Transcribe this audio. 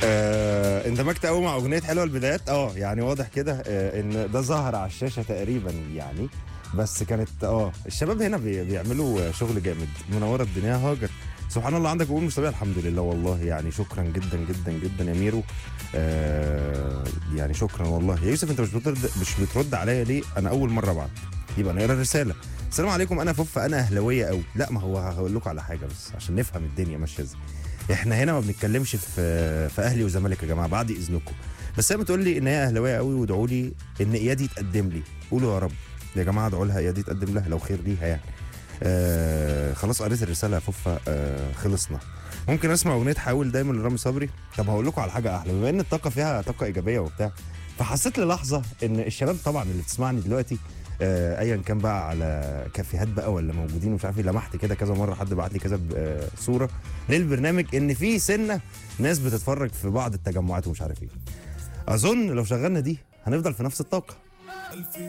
آه اندمجت قوي مع اغنيه حلوه البدايات اه يعني واضح كده آه ان ده ظهر على الشاشه تقريبا يعني بس كانت اه الشباب هنا بي بيعملوا شغل جامد منوره الدنيا هاجر سبحان الله عندك قبول مش طبيعي الحمد لله والله يعني شكرا جدا جدا جدا يا ميرو آه يعني شكرا والله يا يوسف انت مش بترد مش بترد عليا ليه انا اول مره بعد يبقى نقرا الرساله السلام عليكم انا فوف انا اهلاويه قوي لا ما هو هقول لكم على حاجه بس عشان نفهم الدنيا ماشيه ازاي احنا هنا ما بنتكلمش في في اهلي وزمالك يا جماعه بعد اذنكم بس هي بتقول لي ان هي اهلاويه قوي وادعوا لي ان ايادي يتقدم لي قولوا يا رب يا جماعه ادعوا لها ايادي يتقدم لها لو خير ليها يعني آه خلاص قريت الرساله يا فوفا آه خلصنا ممكن اسمع اغنيه حاول دايما لرامي صبري طب هقول لكم على حاجه احلى بما ان الطاقه فيها طاقه ايجابيه وبتاع فحسيت للحظه ان الشباب طبعا اللي بتسمعني دلوقتي آه، ايا كان بقى على كافيهات بقى ولا موجودين ومش عارف ايه لمحت كده كذا مره حد بعت لي كذا آه، صوره للبرنامج ان في سنه ناس بتتفرج في بعض التجمعات ومش عارف ايه اظن لو شغلنا دي هنفضل في نفس الطاقه